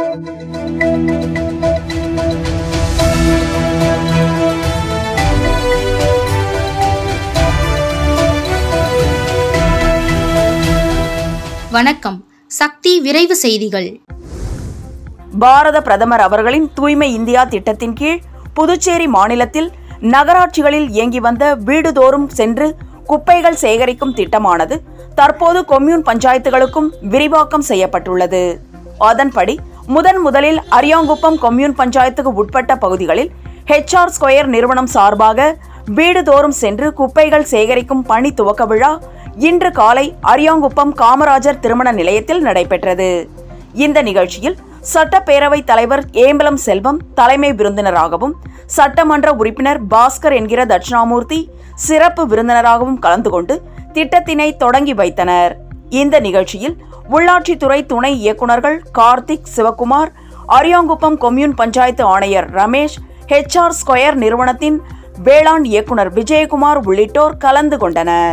வணக்கம் சக்தி விரைவு செய்திகள் பாரத பிரதமர் அவர்களின் தூய்மை இந்தியா திட்டத்தின் கீழ் புதுச்சேரி மாநிலத்தில் நகராட்சிகளில் இயங்கி வந்த வீடுதோறும் சென்று குப்பைகள் சேகரிக்கும் திட்டமானது தற்போது கொம்யூன் பஞ்சாயத்துகளுக்கும் விரிவாக்கம் செய்யப்பட்டுள்ளது அதன்படி முதன் முதலில் அரியாங்குப்பம் கொம்யூன் பஞ்சாயத்துக்கு உட்பட்ட பகுதிகளில் ஹெச்ஆர் ஸ்கொயர் நிறுவனம் சார்பாக வீடுதோறும் சென்று குப்பைகள் சேகரிக்கும் பணி துவக்க விழா இன்று காலை அரியாங்குப்பம் காமராஜர் திருமண நிலையத்தில் நடைபெற்றது இந்த நிகழ்ச்சியில் சட்டப்பேரவைத் தலைவர் ஏம்பலம் செல்வம் தலைமை விருந்தினராகவும் சட்டமன்ற உறுப்பினர் பாஸ்கர் என்கிற தட்சிணாமூர்த்தி சிறப்பு விருந்தினராகவும் கலந்து கொண்டு திட்டத்தினை தொடங்கி வைத்தனர் இந்த நிகழ்ச்சியில் உள்ளாட்சித்துறை துணை இயக்குநர்கள் கார்த்திக் சிவகுமார் அரியாங்குப்பம் கொம்யூன் பஞ்சாயத்து ஆணையர் ரமேஷ் ஹெச்ஆர் ஸ்கொயர் நிறுவனத்தின் வேளாண் இயக்குனர் விஜயகுமார் உள்ளிட்டோர் கலந்து கொண்டனர்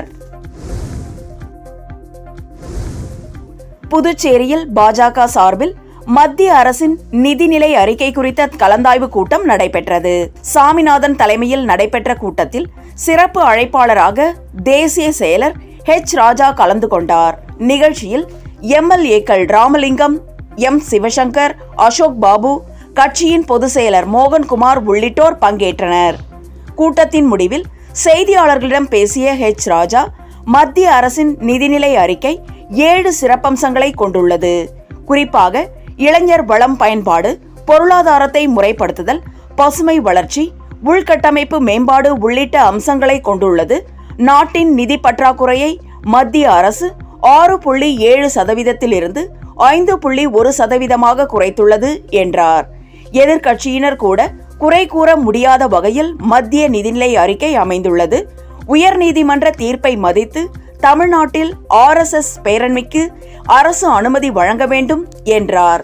புதுச்சேரியில் பாஜக சார்பில் மத்திய அரசின் நிதிநிலை அறிக்கை குறித்த கலந்தாய்வு கூட்டம் நடைபெற்றது சாமிநாதன் தலைமையில் நடைபெற்ற கூட்டத்தில் சிறப்பு அழைப்பாளராக தேசிய செயலர் ஹெச் ராஜா கலந்து கொண்டார் நிகழ்ச்சியில் எம்எல்ஏக்கள் ராமலிங்கம் எம் சிவசங்கர் அசோக் பாபு கட்சியின் பொதுச் செயலர் மோகன்குமார் உள்ளிட்டோர் பங்கேற்றனர் கூட்டத்தின் முடிவில் செய்தியாளர்களிடம் பேசிய ஹெச் ராஜா மத்திய அரசின் நிதிநிலை அறிக்கை ஏழு சிறப்பம்சங்களை கொண்டுள்ளது குறிப்பாக இளைஞர் வளம் பயன்பாடு பொருளாதாரத்தை முறைப்படுத்துதல் பசுமை வளர்ச்சி உள்கட்டமைப்பு மேம்பாடு உள்ளிட்ட அம்சங்களை கொண்டுள்ளது நாட்டின் நிதி பற்றாக்குறையை மத்திய அரசு ஆறு புள்ளி ஏழு சதவீதத்திலிருந்து ஐந்து புள்ளி ஒரு சதவீதமாக குறைத்துள்ளது என்றார் எதிர்க்கட்சியினர் கூட குறை கூற முடியாத வகையில் மத்திய நிதிநிலை அறிக்கை அமைந்துள்ளது உயர்நீதிமன்ற தீர்ப்பை மதித்து தமிழ்நாட்டில் ஆர்எஸ்எஸ் பேரணிக்கு அரசு அனுமதி வழங்க வேண்டும் என்றார்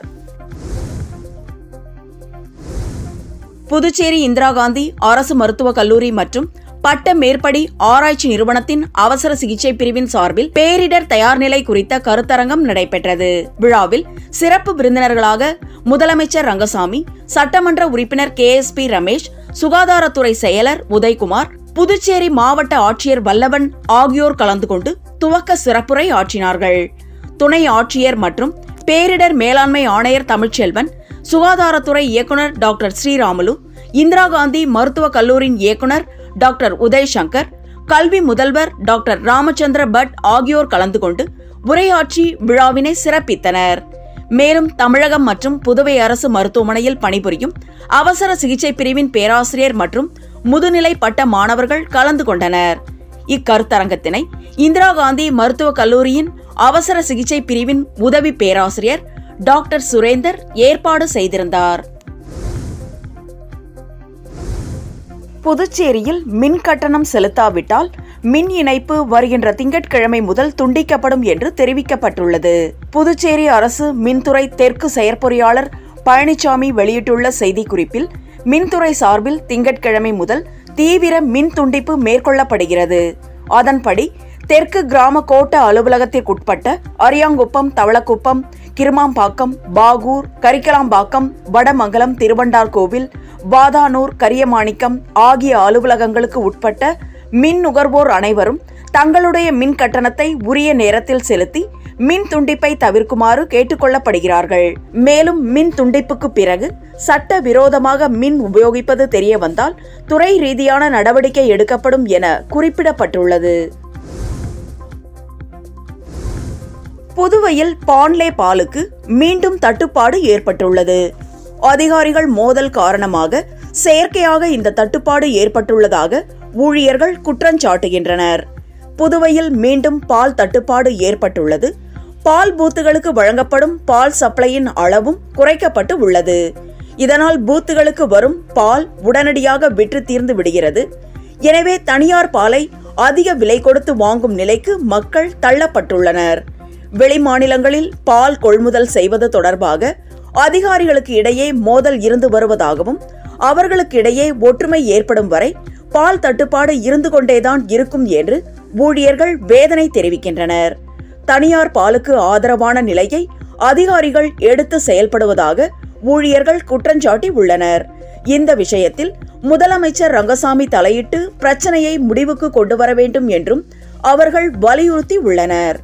புதுச்சேரி இந்திரா காந்தி அரசு மருத்துவக் கல்லூரி மற்றும் பட்ட மேற்படி ஆராய்ச்சி நிறுவனத்தின் அவசர சிகிச்சை பிரிவின் சார்பில் பேரிடர் தயார்நிலை குறித்த கருத்தரங்கம் நடைபெற்றது விழாவில் சிறப்பு விருந்தினர்களாக முதலமைச்சர் ரங்கசாமி சட்டமன்ற உறுப்பினர் கே எஸ் பி ரமேஷ் சுகாதாரத்துறை செயலர் உதய்குமார் புதுச்சேரி மாவட்ட ஆட்சியர் வல்லவன் ஆகியோர் கலந்து கொண்டு துவக்க சிறப்புரை ஆற்றினார்கள் துணை ஆட்சியர் மற்றும் பேரிடர் மேலாண்மை ஆணையர் தமிழ்ச்செல்வன் சுகாதாரத்துறை இயக்குனர் டாக்டர் ஸ்ரீராமுலு இந்திரா காந்தி மருத்துவக் கல்லூரியின் இயக்குனர் டாக்டர் உதய் சங்கர் கல்வி முதல்வர் டாக்டர் ராமச்சந்திர பட் ஆகியோர் கலந்து கொண்டு உரையாற்றி விழாவினை சிறப்பித்தனர் மேலும் தமிழகம் மற்றும் புதுவை அரசு மருத்துவமனையில் பணிபுரியும் அவசர சிகிச்சை பிரிவின் பேராசிரியர் மற்றும் முதுநிலை பட்ட மாணவர்கள் கலந்து கொண்டனர் இக்கருத்தரங்கத்தினை இந்திரா காந்தி மருத்துவக் கல்லூரியின் அவசர சிகிச்சை பிரிவின் உதவி பேராசிரியர் டாக்டர் சுரேந்தர் ஏற்பாடு செய்திருந்தார் புதுச்சேரியில் மின் கட்டணம் செலுத்தாவிட்டால் மின் இணைப்பு வருகின்ற திங்கட்கிழமை முதல் துண்டிக்கப்படும் என்று தெரிவிக்கப்பட்டுள்ளது புதுச்சேரி அரசு மின்துறை தெற்கு செயற்பொறியாளர் பழனிசாமி வெளியிட்டுள்ள செய்திக்குறிப்பில் மின்துறை சார்பில் திங்கட்கிழமை முதல் தீவிர மின் துண்டிப்பு மேற்கொள்ளப்படுகிறது அதன்படி தெற்கு கிராம கோட்ட அலுவலகத்திற்குட்பட்ட அரியாங்குப்பம் தவளக்குப்பம் கிருமாம்பாக்கம் பாகூர் கரிக்கலாம்பாக்கம் வடமங்கலம் திருவண்டார்கோவில் வாதானூர் கரியமாணிக்கம் ஆகிய அலுவலகங்களுக்கு உட்பட்ட மின் நுகர்வோர் அனைவரும் தங்களுடைய மின் கட்டணத்தை உரிய நேரத்தில் செலுத்தி மின் துண்டிப்பை தவிர்க்குமாறு கேட்டுக்கொள்ளப்படுகிறார்கள் மேலும் மின் துண்டிப்புக்கு பிறகு சட்ட விரோதமாக மின் உபயோகிப்பது தெரிய வந்தால் துறை ரீதியான நடவடிக்கை எடுக்கப்படும் என குறிப்பிடப்பட்டுள்ளது புதுவையில் பான்லே பாலுக்கு மீண்டும் தட்டுப்பாடு ஏற்பட்டுள்ளது அதிகாரிகள் மோதல் காரணமாக செயற்கையாக இந்த தட்டுப்பாடு ஏற்பட்டுள்ளதாக ஊழியர்கள் குற்றஞ்சாட்டுகின்றனர் புதுவையில் மீண்டும் பால் தட்டுப்பாடு ஏற்பட்டுள்ளது பால் பூத்துகளுக்கு வழங்கப்படும் பால் சப்ளையின் அளவும் குறைக்கப்பட்டு உள்ளது இதனால் பூத்துகளுக்கு வரும் பால் உடனடியாக விற்று தீர்ந்து விடுகிறது எனவே தனியார் பாலை அதிக விலை கொடுத்து வாங்கும் நிலைக்கு மக்கள் தள்ளப்பட்டுள்ளனர் வெளிமாநிலங்களில் பால் கொள்முதல் செய்வது தொடர்பாக அதிகாரிகளுக்கு இடையே மோதல் இருந்து வருவதாகவும் அவர்களுக்கு இடையே ஒற்றுமை ஏற்படும் வரை பால் தட்டுப்பாடு இருந்து கொண்டேதான் இருக்கும் என்று ஊழியர்கள் வேதனை தெரிவிக்கின்றனர் தனியார் பாலுக்கு ஆதரவான நிலையை அதிகாரிகள் எடுத்து செயல்படுவதாக ஊழியர்கள் குற்றஞ்சாட்டி உள்ளனர் இந்த விஷயத்தில் முதலமைச்சர் ரங்கசாமி தலையிட்டு பிரச்சனையை முடிவுக்கு கொண்டு வர வேண்டும் என்றும் அவர்கள் வலியுறுத்தி உள்ளனர்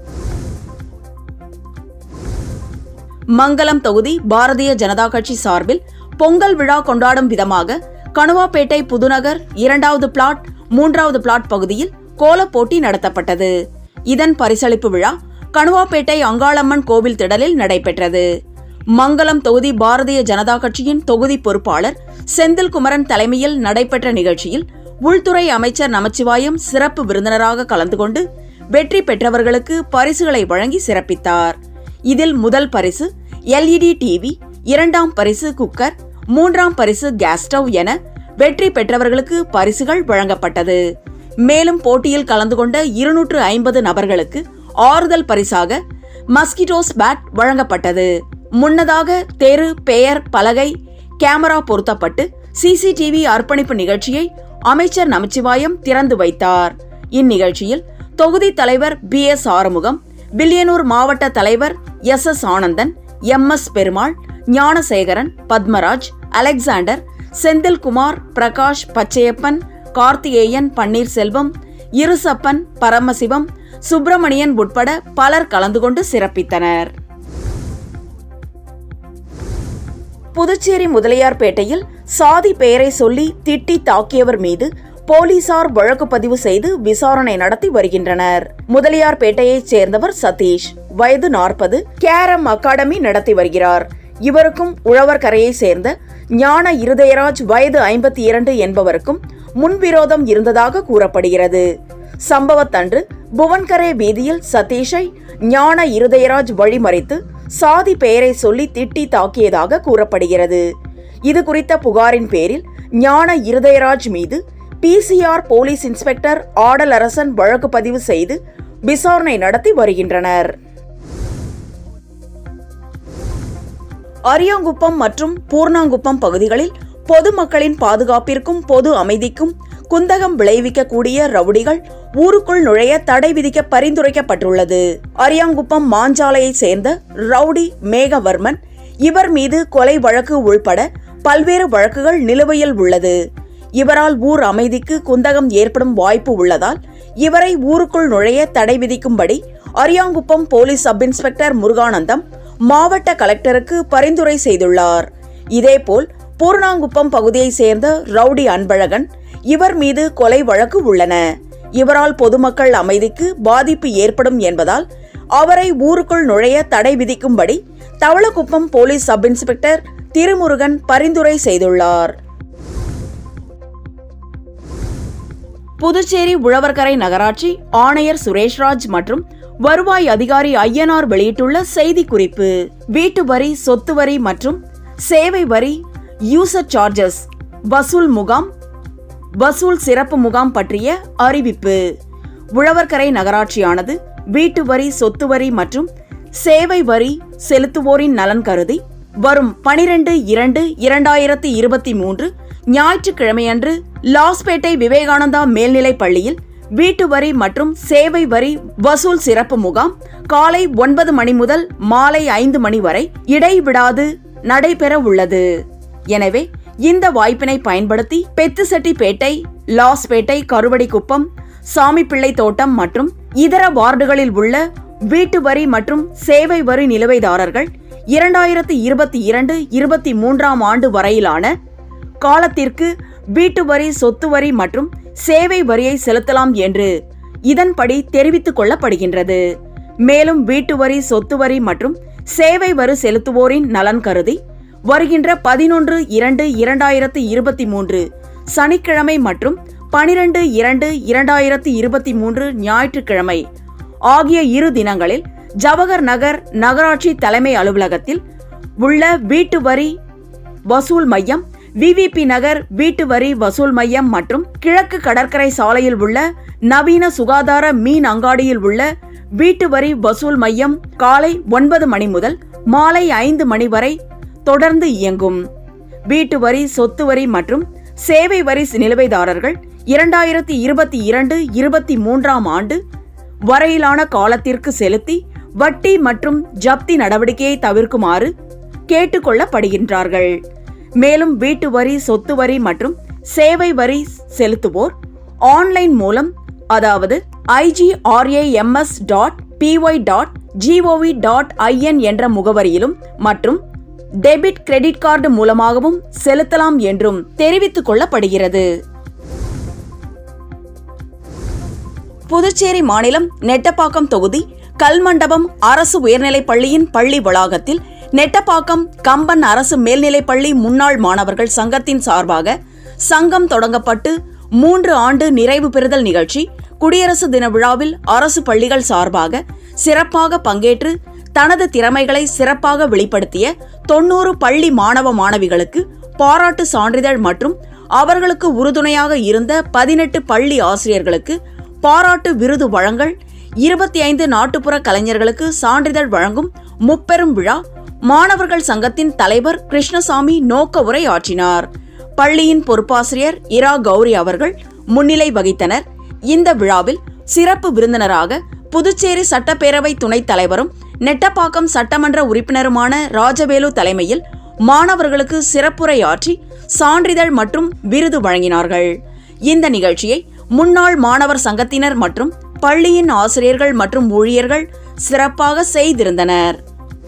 மங்கலம் தொகுதி பாரதிய ஜனதா கட்சி சார்பில் பொங்கல் விழா கொண்டாடும் விதமாக கணுவாப்பேட்டை புதுநகர் இரண்டாவது பிளாட் மூன்றாவது பிளாட் பகுதியில் கோலப் போட்டி நடத்தப்பட்டது இதன் பரிசளிப்பு விழா கணுவாப்பேட்டை அங்காளம்மன் கோவில் திடலில் நடைபெற்றது மங்கலம் தொகுதி பாரதிய ஜனதா கட்சியின் தொகுதி பொறுப்பாளர் செந்தில்குமரன் தலைமையில் நடைபெற்ற நிகழ்ச்சியில் உள்துறை அமைச்சர் நமச்சிவாயம் சிறப்பு விருந்தினராக கலந்து கொண்டு வெற்றி பெற்றவர்களுக்கு பரிசுகளை வழங்கி சிறப்பித்தார் இதில் முதல் பரிசு எல்இடி டிவி இரண்டாம் பரிசு குக்கர் மூன்றாம் பரிசு கேஸ் ஸ்டவ் என வெற்றி பெற்றவர்களுக்கு பரிசுகள் வழங்கப்பட்டது மேலும் போட்டியில் கலந்து கொண்ட இருநூற்று ஐம்பது நபர்களுக்கு ஆறுதல் பரிசாக மஸ்கிட்டோஸ் பேட் வழங்கப்பட்டது முன்னதாக தெரு பெயர் பலகை கேமரா பொருத்தப்பட்டு சிசிடிவி அர்ப்பணிப்பு நிகழ்ச்சியை அமைச்சர் நமச்சிவாயம் திறந்து வைத்தார் இந்நிகழ்ச்சியில் தொகுதி தலைவர் பி எஸ் ஆறுமுகம் வில்லியனூர் மாவட்ட தலைவர் S S Anandan M S Perumal Gnanasekaran Padmaraj Alexander Senthilkumar Prakash Pachaiyappan Karthikeyan Panneerselvam Irusappan Paramasivam Subramanian உட்பட பலர் கலந்து கொண்டு சிறப்பித்தனர் புதுச்சேரி முதலியார்பேட்டையில் சாதி பெயரை சொல்லி திட்டி தாக்கியவர் மீது போலீசார் வழக்கு பதிவு செய்து விசாரணை நடத்தி வருகின்றனர் முதலியார்பேட்டையைச் சேர்ந்தவர் சதீஷ் வயது நாற்பது கேரம் அகாடமி நடத்தி வருகிறார் இவருக்கும் உழவர்கரையை சேர்ந்த ஞான இருதயராஜ் வயது ஐம்பத்தி இரண்டு என்பவருக்கும் முன்விரோதம் இருந்ததாக கூறப்படுகிறது சம்பவத்தன்று புவன்கரே வீதியில் சதீஷை ஞான இருதயராஜ் வழிமறித்து சாதி பெயரை சொல்லி திட்டி தாக்கியதாக கூறப்படுகிறது இது குறித்த புகாரின் பேரில் ஞான இருதயராஜ் மீது பிசிஆர் போலீஸ் இன்ஸ்பெக்டர் ஆடல் அரசன் வழக்கு பதிவு செய்து விசாரணை நடத்தி வருகின்றனர் அரியாங்குப்பம் மற்றும் பூர்ணாங்குப்பம் பகுதிகளில் பொதுமக்களின் பாதுகாப்பிற்கும் பொது அமைதிக்கும் குந்தகம் விளைவிக்கக்கூடிய ரவுடிகள் ஊருக்குள் நுழைய தடை விதிக்க பரிந்துரைக்கப்பட்டுள்ளது அரியாங்குப்பம் மாஞ்சாலையை சேர்ந்த ரவுடி மேகவர்மன் இவர் மீது கொலை வழக்கு உள்பட பல்வேறு வழக்குகள் நிலுவையில் உள்ளது இவரால் ஊர் அமைதிக்கு குந்தகம் ஏற்படும் வாய்ப்பு உள்ளதால் இவரை ஊருக்குள் நுழைய தடை விதிக்கும்படி Ariyankuppam police sub inspector Muruganandam மாவட்ட கலெக்டருக்கு பரிந்துரை செய்துள்ளார் இதேபோல் பூர்ணாங்குப்பம் பகுதியைச் சேர்ந்த ரவுடி அன்பழகன் இவர் மீது கொலை வழக்கு உள்ளன இவரால் பொதுமக்கள் அமைதிக்கு பாதிப்பு ஏற்படும் என்பதால் அவரை ஊருக்குள் நுழைய தடை விதிக்கும்படி Thavalakuppam police sub inspector Thirumurugan பரிந்துரை செய்துள்ளார் புதுச்சேரி உழவர்கரை நகராட்சி ஆணையர் சுரேஷ்ராஜ் மற்றும் வருவாய் அதிகாரி ஐயனார் வெளியிட்டுள்ள செய்திக்குறிப்பு வீட்டு வரி சொத்து வரி மற்றும் சேவை வரி யூசர் சார்ஜஸ் வசூல் முகாம் வசூல் சிறப்பு முகாம் பற்றிய அறிவிப்பு உழவர்கரை நகராட்சியானது வீட்டு வரி சொத்து வரி மற்றும் சேவை வரி செலுத்துவோரின் நலன் கருதி வரும் பனிரெண்டு இரண்டு இரண்டாயிரத்தி இருபத்தி மூன்று ஞாயிற்றுக்கிழமையன்று லாஸ்பேட்டை விவேகானந்தா மேல்நிலைப் பள்ளியில் வீட்டு வரி மற்றும் சேவை வரி வசூல் சிறப்பு முகாம் காலை ஒன்பது மணி முதல் மாலை ஐந்து மணி வரை இடைவிடாது நடைபெற உள்ளது எனவே இந்த வாய்ப்பினை பயன்படுத்தி பெத்துசெட்டிப்பேட்டை லாஸ்பேட்டை கருவடிக்குப்பம் சாமிப்பிள்ளை தோட்டம் மற்றும் இதர வார்டுகளில் உள்ள வீட்டு வரி மற்றும் சேவை வரி நிலுவைதாரர்கள் இரண்டாயிரத்து இருபத்தி இரண்டு இருபத்தி மூன்றாம் ஆண்டு வரையிலான காலத்திற்கு வீட்டு வரி சொத்து வரி மற்றும் சேவை வரியை செலுத்தலாம் என்று இதன்படி தெரிவித்துக் கொள்ளப்படுகின்றது மேலும் வீட்டு வரி சொத்து வரி மற்றும் சேவை வரி செலுத்துவோரின் நலன் கருதி வருகின்ற பதினொன்று இரண்டு இரண்டாயிரத்து இருபத்தி மூன்று சனிக்கிழமை மற்றும் பனிரெண்டு இரண்டு இரண்டாயிரத்து இருபத்தி மூன்று ஞாயிற்றுக்கிழமை ஆகிய இரு தினங்களில் ஜவஹர் நகர் நகராட்சி தலைமை அலுவலகத்தில் உள்ள வீட்டு வரி வசூல் மையம் விவிபி நகர் வீட்டு வரி வசூல் மையம் மற்றும் கிழக்கு கடற்கரை சாலையில் உள்ள நவீன சுகாதார மீன் அங்காடியில் உள்ள வீட்டு வரி வசூல் மையம் காலை ஒன்பது மணி முதல் மாலை ஐந்து மணி வரை தொடர்ந்து இயங்கும் வீட்டு வரி சொத்து வரி மற்றும் சேவை வரி நிலுவைதாரர்கள் இரண்டாயிரத்தி இருபத்தி இரண்டு இருபத்தி மூன்றாம் ஆண்டு வரையிலான காலத்திற்கு செலுத்தி வட்டி மற்றும் ஜப்தி நடவடிக்கையை தவிர்க்குமாறு கேட்டுக்கொள்ளப்படுகின்றார்கள் மேலும் வீட்டு வரி சொத்து வரி மற்றும் சேவை வரி செலுத்துவோர் ஆன்லைன் மூலம் அதாவது IGRAMS dot PY dot GOV dot IN என்ற முகவரியிலும் மற்றும் டெபிட் கிரெடிட் கார்டு மூலமாகவும் செலுத்தலாம் என்றும் தெரிவித்துக் கொள்ளப்படுகிறது புதுச்சேரி மாநிலம் நெட்டப்பாக்கம் தொகுதி கல்மண்டபம் அரசு உயர்நிலைப் பள்ளியின் பள்ளி வளாகத்தில் நெட்டப்பாக்கம் கம்பன் அரசு மேல்நிலைப் பள்ளி முன்னாள் மாணவர்கள் சங்கத்தின் சார்பாக சங்கம் தொடங்கப்பட்டு மூன்று ஆண்டு நிறைவு பெறுதல் நிகழ்ச்சி குடியரசு தின விழாவில் அரசு பள்ளிகள் சார்பாக சிறப்பாக பங்கேற்று தனது திறமைகளை சிறப்பாக வெளிப்படுத்திய தொன்னூறு பள்ளி மாணவ மாணவிகளுக்கு பாராட்டு சான்றிதழ் மற்றும் அவர்களுக்கு உறுதுணையாக இருந்த பதினெட்டு பள்ளி ஆசிரியர்களுக்கு பாராட்டு விருது வழங்கல் இருபத்தி ஐந்து நாட்டுப்புற கலைஞர்களுக்கு சான்றிதழ் வழங்கும் முப்பெரும் விழா மாணவர்கள் சங்கத்தின் தலைவர் கிருஷ்ணசாமி நோக்க உரை ஆற்றினார் பள்ளியின் பொறுப்பாசிரியர் இரா கௌரி அவர்கள் முன்னிலை வகித்தனர் இந்த விழாவில் சிறப்பு விருந்தினராக புதுச்சேரி சட்டப்பேரவை துணைத் தலைவரும் நெட்டப்பாக்கம் சட்டமன்ற உறுப்பினருமான ராஜவேலு தலைமையில் மாணவர்களுக்கு சிறப்புரையாற்றி சான்றிதழ் மற்றும் விருது வழங்கினார்கள் இந்த நிகழ்ச்சியை முன்னாள் மாணவர் சங்கத்தினர் மற்றும் பள்ளியின் ஆசிரியர்கள் மற்றும் ஊழியர்கள் சிறப்பாக செய்திருந்தனர்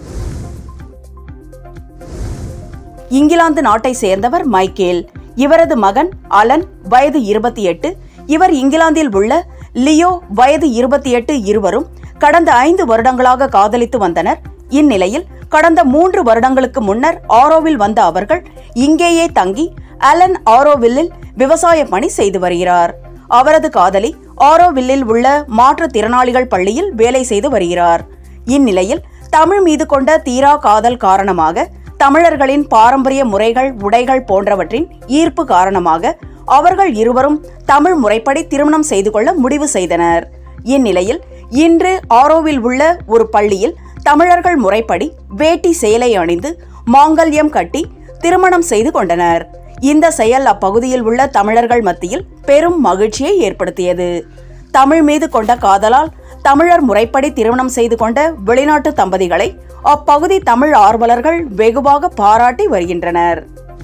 இங்கிலாந்து நாட்டை சேர்ந்தவர் மைக்கேல் இவரது மகன் அலன் வயது இருபத்தி எட்டு இவர் இங்கிலாந்தில் உள்ள லியோ வயது இருபத்தி எட்டு இருவரும் கடந்த ஐந்து வருடங்களாக காதலித்து வந்தனர் இந்நிலையில் கடந்த மூன்று வருடங்களுக்கு முன்னர் ஆரோவில் வந்த அவர்கள் இங்கேயே தங்கி அலன் ஆரோவில்லில் விவசாய பணி செய்து வருகிறார் அவரது காதலி ஆரோவில்லில் உள்ள மாற்றுத்திறனாளிகள் பள்ளியில் வேலை செய்து வருகிறார் இந்நிலையில் தமிழ் மீது கொண்ட தீரா காதல் காரணமாக தமிழர்களின் பாரம்பரிய முறைகள் உடைகள் போன்றவற்றின் ஈர்ப்பு காரணமாக அவர்கள் இருவரும் தமிழ் முறைப்படி திருமணம் செய்து கொள்ள முடிவு செய்தனர் இந்நிலையில் இன்று ஆரோவில் உள்ள ஒரு பள்ளியில் தமிழர்கள் முறைப்படி வேட்டி சேலை அணிந்து மாங்கல்யம் கட்டி திருமணம் செய்து கொண்டனர் இந்த செயல் அப்பகுதியில் உள்ள தமிழர்கள் மத்தியில் பெரும் மகிழ்ச்சியை ஏற்படுத்தியது தமிழ் மீது கொண்ட காதலால் தமிழர் முறைப்படி திருமணம் செய்து கொண்ட வெளிநாட்டு தம்பதிகளை அப்பகுதி தமிழ் ஆர்வலர்கள் வெகுவாக பாராட்டி வருகின்றனர்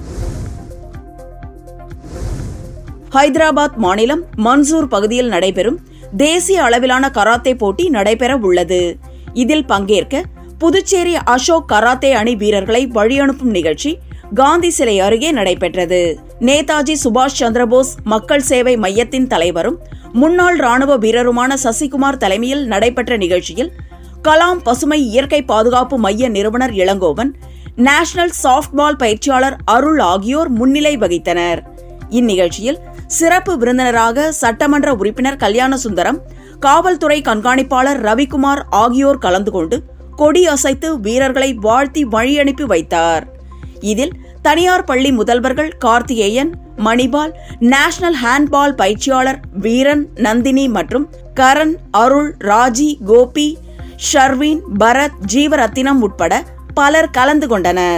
ஹைதராபாத் மாநிலம் மன்சூர் பகுதியில் நடைபெறும் தேசிய அளவிலான கராத்தே போட்டி நடைபெற உள்ளது இதில் பங்கேற்க புதுச்சேரி அசோக் கராத்தே அணி வீரர்களை வழியனுப்பும் நிகழ்ச்சி காந்தி சிலை அருகே நடைபெற்றது நேதாஜி சுபாஷ் சந்திரபோஸ் மக்கள் சேவை மையத்தின் தலைவரும் முன்னாள் ராணுவ வீரருமான சசிகுமார் தலைமையில் நடைபெற்ற நிகழ்ச்சியில் கலாம் பசுமை இயற்கை பாதுகாப்பு மைய நிறுவனர் இளங்கோவன் நேஷனல் சாஃப்ட்பால் பயிற்சியாளர் அருள் ஆகியோர் முன்னிலை வகித்தனர் இந்நிகழ்ச்சியில் சிறப்பு விருந்தினராக சட்டமன்ற உறுப்பினர் கல்யாண சுந்தரம் காவல்துறை கண்காணிப்பாளர் ரவிக்குமார் ஆகியோர் கலந்து கொண்டு கொடி அசைத்து வீரர்களை வாழ்த்தி வழியனுப்பி வைத்தார் இதில் தனியார் பள்ளி முதல்வர்கள் கார்த்திகேயன் மணிபால் நேஷனல் ஹேண்ட்பால் பயிற்சியாளர் வீரன் நந்தினி மற்றும் கரண் அருள் ராஜி கோபி ஷர்வீன் பரத் ஜீவரத்தினம் உட்பட பலர் கலந்து கொண்டனர்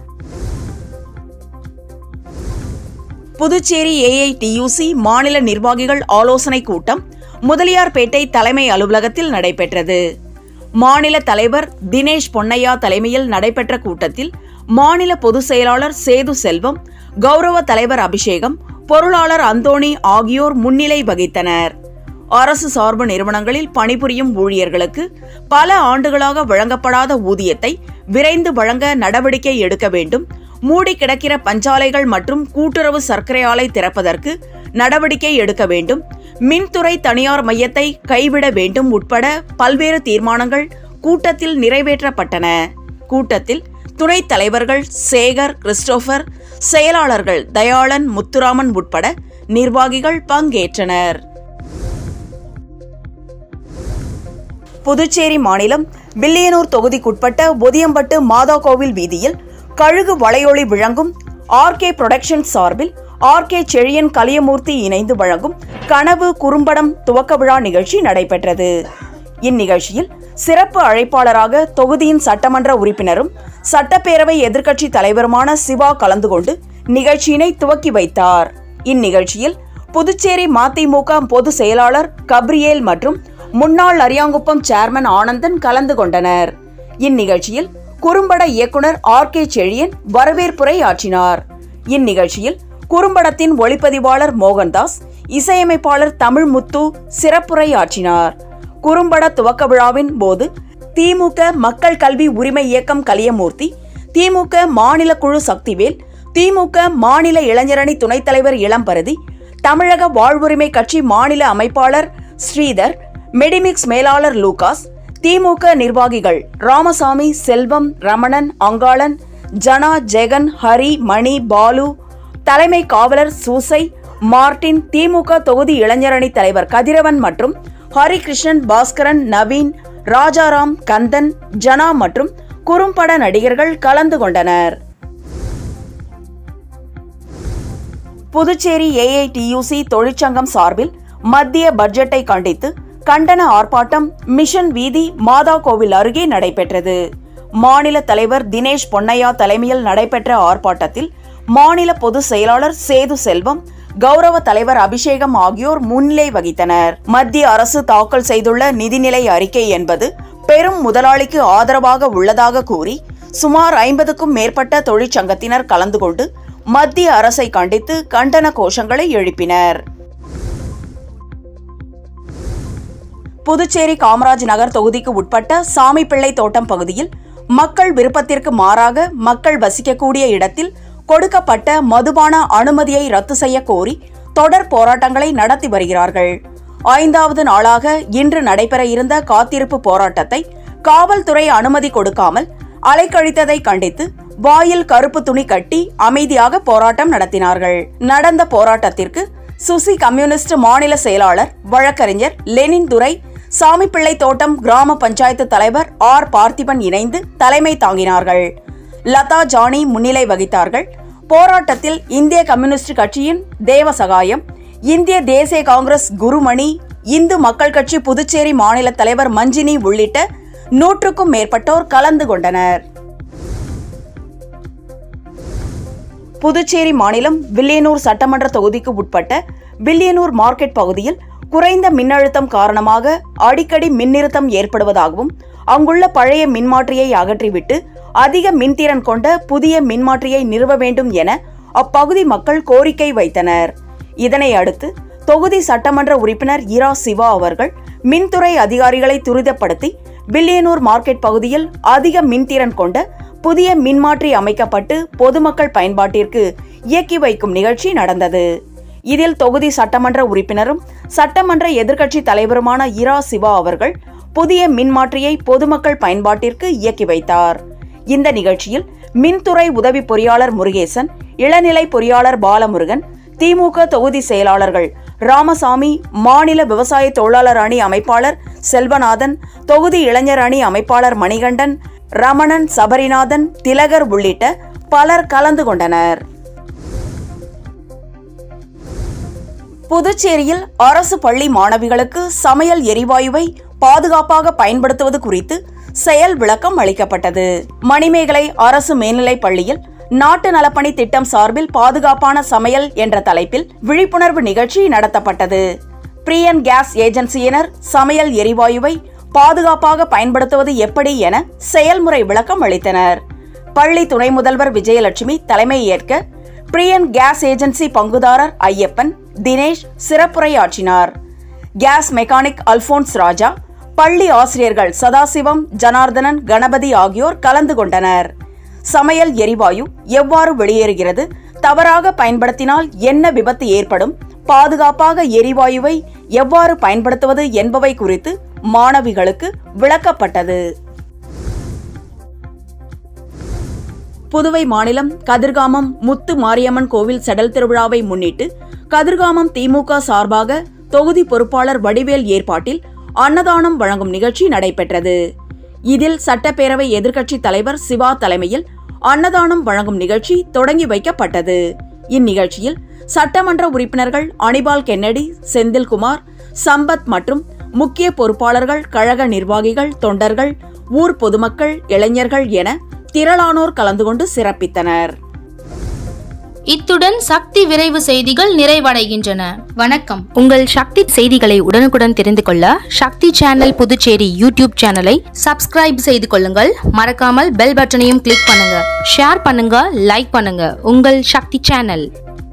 புதுச்சேரி ஏஐடியூசி மாநில நிர்வாகிகள் ஆலோசனை கூட்டம் முதலியார்பேட்டை தலைமை அலுவலகத்தில் நடைபெற்றது மாநில தலைவர் தினேஷ் பொன்னையா தலைமையில் நடைபெற்ற கூட்டத்தில் மாநில பொதுச் செயலாளர் சேது செல்வம் கௌரவ தலைவர் அபிஷேகம் பொருளாளர் அந்தோணி ஆகியோர் முன்னிலை வகித்தனர் அரசு சார்பு நிறுவனங்களில் பணிபுரியும் ஊழியர்களுக்கு பல ஆண்டுகளாக வழங்கப்படாத ஊதியத்தை விரைந்து வழங்க நடவடிக்கை எடுக்க வேண்டும் மூடி கிடக்கிற பஞ்சாலைகள் மற்றும் கூட்டுறவு சர்க்கரை ஆலை திறப்பதற்கு நடவடிக்கை எடுக்க வேண்டும் மின்துறை தனியார் மையத்தை கைவிட வேண்டும் உட்பட பல்வேறு தீர்மானங்கள் கூட்டத்தில் நிறைவேற்றப்பட்டன கூட்டத்தில் துணைத் தலைவர்கள் சேகர் கிறிஸ்டோபர் செயலாளர்கள் தயாளன் முத்துராமன் உட்பட நிர்வாகிகள் பங்கேற்றனர் புதுச்சேரி மாநிலம் வில்லியனூர் தொகுதிக்குட்பட்ட ஒதியம்பட்டு மாதா கோவில் வீதியில் கழுகு வளையொளி விளங்கும் ஆர்கே புரொடக்ஷன் சார்பில் ஆர்கே செழியன் கலியமூர்த்தி இணைந்து வழங்கும் கனவு குறும்படம் துவக்க விழா நிகழ்ச்சி நடைபெற்றது இந்நிகழ்ச்சியில் சிறப்பு அழைப்பாளராக தொகுதியின் சட்டமன்ற உறுப்பினரும் சட்டப்பேரவை எதிர்க்கட்சி தலைவருமான சிவா கலந்து கொண்டு நிகழ்ச்சியினை துவக்கி வைத்தார் இந்நிகழ்ச்சியில் புதுச்சேரி மதிமுக பொதுச் செயலாளர் கப்ரியேல் மற்றும் முன்னாள் அரியாங்குப்பம் சேர்மன் ஆனந்தன் கலந்து கொண்டனர் இந்நிகழ்ச்சியில் குறும்பட இயக்குனர் ஆர் கே செழியன் வரவேற்புரை ஆற்றினார் இந்நிகழ்ச்சியில் குறும்படத்தின் ஒளிப்பதிவாளர் மோகன்தாஸ் இசையமைப்பாளர் தமிழ்முத்து சிறப்புரை ஆற்றினார் குறும்பட துவக்க விழாவின் போது திமுக மக்கள் கல்வி உரிமை இயக்கம் கலியமூர்த்தி திமுக மாநில குழு சக்திவேல் திமுக மாநில இளைஞரணி துணைத் தலைவர் இளம்பரதி தமிழக வாழ்வுரிமை கட்சி மாநில அமைப்பாளர் ஸ்ரீதர் மெடிமிக்ஸ் மேலாளர் லூகாஸ் திமுக நிர்வாகிகள் ராமசாமி செல்வம் ரமணன் அங்காளன் ஜனா ஜெகன் ஹரி மணி பாலு தலைமை காவலர் சூசை மார்டின் திமுக தொகுதி இளைஞரணி தலைவர் கதிரவன் மற்றும் ஹரிகிருஷ்ணன் பாஸ்கரன் நவீன் ராஜாராம் கந்தன் ஜனா மற்றும் குறும்பட நடிகர்கள் கலந்து கொண்டனர் புதுச்சேரி ஏஐடியூசி தொழிற்சங்கம் சார்பில் மத்திய பட்ஜெட்டை கண்டித்து கண்டன ஆர்ப்பாட்டம் மிஷன் வீதி மாதா கோவில் அருகே நடைபெற்றது மாநில தலைவர் தினேஷ் பொன்னையா தலைமையில் நடைபெற்ற ஆர்ப்பாட்டத்தில் மாநில பொதுச் செயலாளர் சேது செல்வம் கௌரவ தலைவர் அபிஷேகம் ஆகியோர் முன்னிலை வகித்தனர் மத்திய அரசு தாக்கல் செய்துள்ள நிதிநிலை அறிக்கை என்பது பெரும் முதலாளிக்கு ஆதரவாக உள்ளதாக கூறி சுமார் ஐம்பதுக்கும் மேற்பட்ட தொழிற்சங்கத்தினர் கலந்து கொண்டு மத்திய அரசை கண்டித்து கண்டன கோஷங்களை எழுப்பினர் புதுச்சேரி காமராஜ் நகர் தொகுதிக்கு உட்பட்ட சாமிப்பிள்ளை தோட்டம் பகுதியில் மக்கள் விருப்பத்திற்கு மாறாக மக்கள் வசிக்கக்கூடிய இடத்தில் கொடுக்கப்பட்ட மதுபான அனுமதியை ரத்து செய்ய கோரி தொடர் போராட்டங்களை நடத்தி வருகிறார்கள் ஐந்தாவது நாளாக இன்று நடைபெற இருந்த காத்திருப்பு போராட்டத்தை காவல்துறை அனுமதி கொடுக்காமல் அலைக்கழித்ததை கண்டித்து வாயில் கருப்பு துணி கட்டி அமைதியாக போராட்டம் நடத்தினார்கள் நடந்த போராட்டத்திற்கு சுசி கம்யூனிஸ்ட் மாநில செயலாளர் வழக்கறிஞர் லெனின் துரை சாமிப்பிள்ளை தோட்டம் கிராம பஞ்சாயத்து தலைவர் ஆர் பார்த்திபன் இணைந்து தலைமை தாங்கினார்கள் லதா ஜானி முன்னிலை வகித்தார்கள் போராட்டத்தில் இந்திய கம்யூனிஸ்ட் கட்சியின் தேவசகாயம் இந்திய தேசிய காங்கிரஸ் குருமணி இந்து மக்கள் கட்சி புதுச்சேரி மாநில தலைவர் மஞ்சினி உள்ளிட்ட நூற்றுக்கும் மேற்பட்டோர் கலந்து கொண்டனர் புதுச்சேரி மாநிலம் வில்லியனூர் சட்டமன்ற தொகுதிக்கு உட்பட்ட வில்லியனூர் மார்க்கெட் பகுதியில் குறைந்த மின்னழுத்தம் காரணமாக அடிக்கடி மின்னிறுத்தம் ஏற்படுவதாகவும் அங்குள்ள பழைய மின்மாற்றியை அகற்றிவிட்டு அதிக மின்திறன் கொண்ட புதிய மின்மாற்றியை நிறுவ வேண்டும் என அப்பகுதி மக்கள் கோரிக்கை வைத்தனர் இதனை அடுத்து தொகுதி சட்டமன்ற உறுப்பினர் இரா சிவா அவர்கள் மின்துறை அதிகாரிகளை துரிதப்படுத்தி வில்லியனூர் மார்க்கெட் பகுதியில் அதிக மின்திறன் கொண்ட புதிய மின்மாற்றி அமைக்கப்பட்டு பொதுமக்கள் பயன்பாட்டிற்கு இயக்கி வைக்கும் நிகழ்ச்சி நடந்தது இதில் தொகுதி சட்டமன்ற உறுப்பினரும் சட்டமன்ற எதிர்க்கட்சி தலைவருமான இரா சிவா அவர்கள் புதிய மின்மாற்றியை பொதுமக்கள் பயன்பாட்டிற்கு இயக்கி வைத்தார் இந்த நிகழ்ச்சியில் மின்துறை உதவி பொறியாளர் முருகேசன் இளநிலை பொறியாளர் பாலமுருகன் திமுக தொகுதி செயலாளர்கள் ராமசாமி மாநில விவசாய தொழிலாளர் அணி அமைப்பாளர் செல்வநாதன் தொகுதி இளைஞர் அணி அமைப்பாளர் மணிகண்டன் ரமணன் சபரிநாதன் திலகர் உள்ளிட்ட பலர் கலந்து கொண்டனர் புதுச்சேரியில் அரசு பள்ளி மாணவிகளுக்கு சமையல் எரிவாயுவை பாதுகாப்பாக பயன்படுத்துவது குறித்து செயல் விளக்கம் அளிக்கப்பட்டது மணிமேகலை அரசு மேல்நிலைப் பள்ளியில் நாட்டு நலப்பணி திட்டம் சார்பில் பாதுகாப்பான சமையல் என்ற தலைப்பில் விழிப்புணர்வு நிகழ்ச்சி நடத்தப்பட்டது பிரியன் கேஸ் ஏஜென்சியினர் சமையல் எரிவாயுவை பாதுகாப்பாக பயன்படுத்துவது எப்படி என செயல்முறை விளக்கம் அளித்தனர் பள்ளி துணை முதல்வர் விஜயலட்சுமி தலைமை ஏற்க பிரியன் கேஸ் ஏஜென்சி பங்குதாரர் ஐயப்பன் தினேஷ் சிறப்புரையாற்றினார் கேஸ் மெக்கானிக் அல்போன்ஸ் ராஜா பள்ளி ஆசிரியர்கள் சதாசிவம் ஜனார்தனன் கணபதி ஆகியோர் கலந்து கொண்டனர் சமையல் எரிவாயு எவ்வாறு வெளியேறுகிறது தவறாக பயன்படுத்தினால் என்ன விபத்து ஏற்படும் பாதுகாப்பாக எரிவாயுவை எவ்வாறு பயன்படுத்துவது என்பவை குறித்து மாணவிகளுக்கு விளக்கப்பட்டது புதுவை மாநிலம் கதிர்காமம் முத்து மாரியம்மன் கோவில் செடல் திருவிழாவை முன்னிட்டு கதிர்காமம் திமுக சார்பாக தொகுதி பொறுப்பாளர் வடிவேல் ஏற்பாட்டில் அன்னதானம் வழங்கும் நிகழ்ச்சி நடைபெற்றது இதில் சட்டப்பேரவை எதிர்க்கட்சி தலைவர் சிவா தலைமையில் அன்னதானம் வழங்கும் நிகழ்ச்சி தொடங்கி வைக்கப்பட்டது இந்நிகழ்ச்சியில் சட்டமன்ற உறுப்பினர்கள் அனிபால் கென்னடி செந்தில்குமார் சம்பத் மற்றும் முக்கிய பொறுப்பாளர்கள் கழக நிர்வாகிகள் தொண்டர்கள் ஊர் பொதுமக்கள் இளைஞர்கள் என திரளானோர் கலந்து கொண்டு சிறப்பித்தனர் இத்துடன் சக்தி விரைவு செய்திகள் நிறைவடைகின்றன வணக்கம் உங்கள் சக்தி செய்திகளை உடனுக்குடன் தெரிந்து கொள்ள சக்தி சேனல் புதுச்சேரி யூடியூப் சேனலை சப்ஸ்கிரைப் செய்து கொள்ளுங்கள் மறக்காமல் பெல் பட்டனையும் கிளிக் பண்ணுங்க ஷேர் பண்ணுங்க லைக் பண்ணுங்க உங்கள் சக்தி சேனல்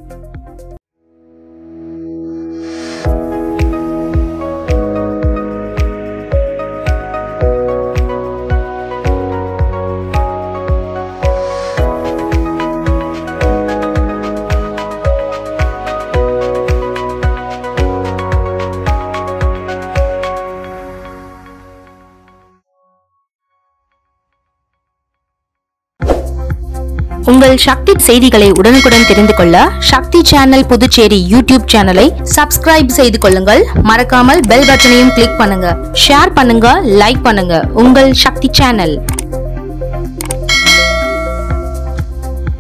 உங்கள் சக்தி செய்திகளை உடனுக்குடன் தெரிந்து கொள்ள சக்தி சேனல் புதுச்சேரி யூடியூப் சேனலை சப்ஸ்கிரைப் செய்து கொள்ளுங்கள் மறக்காமல் பெல் பட்டனையும் கிளிக் பண்ணுங்க ஷேர் பண்ணுங்க லைக் பண்ணுங்க உங்கள் சக்தி சேனல்